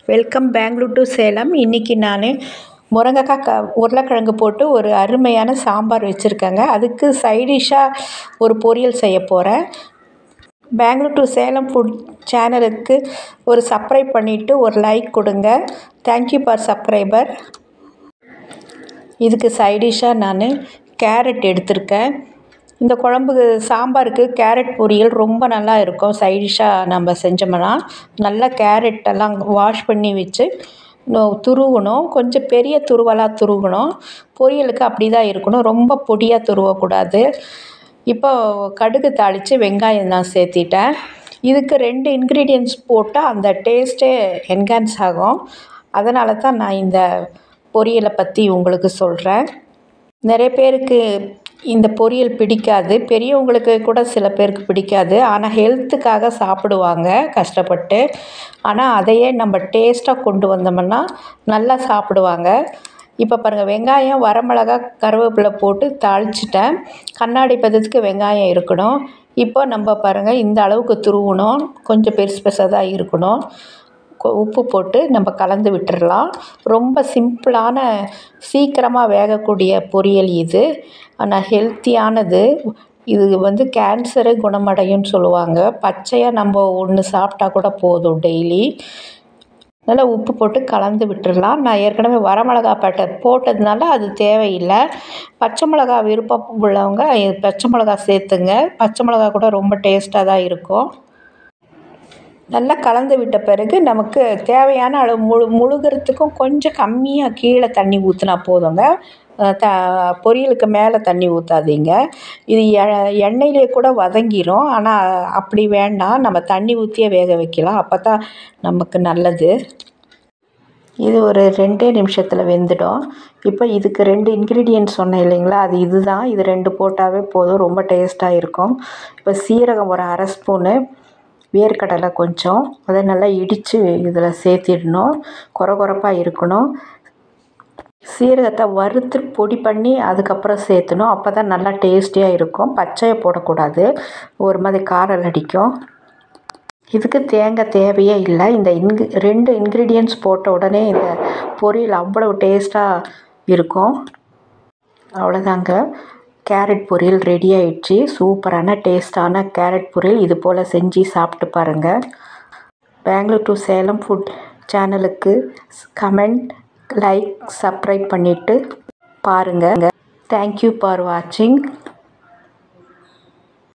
welcome Bangalore to Salem இன்றைக்கி நான் முருங்கக்காய் க உருளைக்கிழங்கு போட்டு ஒரு அருமையான சாம்பார் வச்சுருக்கேங்க அதுக்கு சைடிஷ்ஷாக ஒரு பொரியல் செய்ய போகிறேன் பெங்களூர் டு சேலம் ஃபுட் சேனலுக்கு ஒரு சப்ஸ்கிரைப் பண்ணிவிட்டு ஒரு லைக் கொடுங்க தேங்க்யூ ஃபார் சப்ஸ்கிரைபர் இதுக்கு சைடிஷ்ஷாக நான் கேரட் எடுத்திருக்கேன் இந்த குழம்புக்கு சாம்பாருக்கு கேரட் பொரியல் ரொம்ப நல்லா இருக்கும் சைடிஷ்ஷாக நம்ம செஞ்சோம்னா நல்லா கேரட் எல்லாம் வாஷ் பண்ணி வச்சு துருவணும் கொஞ்சம் பெரிய துருவலாக துருவணும் பொரியலுக்கு அப்படி தான் இருக்கணும் ரொம்ப பொடியாக துருவக்கூடாது இப்போ கடுகு தாளித்து வெங்காயம் நான் சேர்த்திட்டேன் இதுக்கு ரெண்டு இன்க்ரீடியன்ட்ஸ் போட்டால் அந்த டேஸ்ட்டே என்ஹான்ஸ் ஆகும் அதனால தான் நான் இந்த பொரியலை பற்றி உங்களுக்கு சொல்கிறேன் நிறைய பேருக்கு இந்த பொரியல் பிடிக்காது பெரியவங்களுக்கு கூட சில பேருக்கு பிடிக்காது ஆனால் ஹெல்த்துக்காக சாப்பிடுவாங்க கஷ்டப்பட்டு ஆனால் அதையே நம்ம டேஸ்ட்டாக கொண்டு வந்தோம்னா நல்லா சாப்பிடுவாங்க இப்போ பாருங்கள் வெங்காயம் வரமிளகா கருவேப்பிலை போட்டு தாளிச்சிட்டேன் கண்ணாடி பதத்துக்கு வெங்காயம் இருக்கணும் இப்போ நம்ம பாருங்கள் இந்த அளவுக்கு துருவணும் கொஞ்சம் பெருசு பெருசாக தான் இருக்கணும் உப்பு போட்டு நம்ம கலந்து விட்டுறலாம் ரொம்ப சிம்பிளான சீக்கிரமாக வேகக்கூடிய பொரியல் இது ஆனால் ஹெல்த்தியானது இது வந்து கேன்சரை குணமடையும்னு சொல்லுவாங்க பச்சையாக நம்ம ஒன்று சாப்பிட்டா கூட போதும் டெய்லி நல்லா உப்பு போட்டு கலந்து விட்டுடலாம் நான் ஏற்கனவே வரமிளகா பட்டை போட்டதுனால அது தேவையில்லை பச்சை மிளகா விருப்பம் உள்ளவங்க பச்சை மிளகா சேர்த்துங்க பச்சை மிளகா கூட ரொம்ப டேஸ்ட்டாக தான் இருக்கும் நல்லா கலந்து விட்ட பிறகு நமக்கு தேவையான அளவு முழு முழுகிறதுக்கும் கொஞ்சம் கம்மியாக கீழே தண்ணி ஊற்றினா போதுங்க த பொரியலுக்கு மேலே தண்ணி ஊற்றாதீங்க இது எ எண்ணெயிலே கூட வதங்கிடும் ஆனால் அப்படி வேண்டாம் நம்ம தண்ணி ஊற்றியே வேக வைக்கலாம் அப்போ தான் நமக்கு நல்லது இது ஒரு ரெண்டே நிமிஷத்தில் வெந்துடும் இப்போ இதுக்கு ரெண்டு இன்க்ரீடியன்ட் சொன்னேன் இல்லைங்களா அது இது தான் இது ரெண்டு போட்டாவே போதும் ரொம்ப டேஸ்ட்டாக இருக்கும் இப்போ சீரகம் ஒரு அரை ஸ்பூனு வேர்க்கடலை கொஞ்சம் அதை நல்லா இடித்து இதில் சேர்த்திடணும் குற குறப்பாக இருக்கணும் சீரகத்தை வறுத்து பொடி பண்ணி அதுக்கப்புறம் சேர்த்தணும் அப்போ தான் நல்லா டேஸ்டியாக இருக்கும் பச்சையை போடக்கூடாது ஒரு மாதிரி காரம் அடிக்கும் இதுக்கு தேங்காய் தேவையே இல்லை இந்த இன்கு ரெண்டு இன்க்ரீடியன்ட்ஸ் போட்ட உடனே இந்த பொரியல் அவ்வளோ டேஸ்ட்டாக இருக்கும் அவ்வளோதாங்க கேரட் பொரியல் ரெடி ஆயிடுச்சு சூப்பரான டேஸ்டான கேரட் பொரியல் இது போல் செஞ்சு சாப்பிட்டு பாருங்கள் பெங்களூர் டு சேலம் ஃபுட் சேனலுக்கு கமெண்ட் லைக் சப்ஸ்கிரைப் பண்ணிவிட்டு பாருங்கள் தேங்க்யூ ஃபார் வாட்சிங்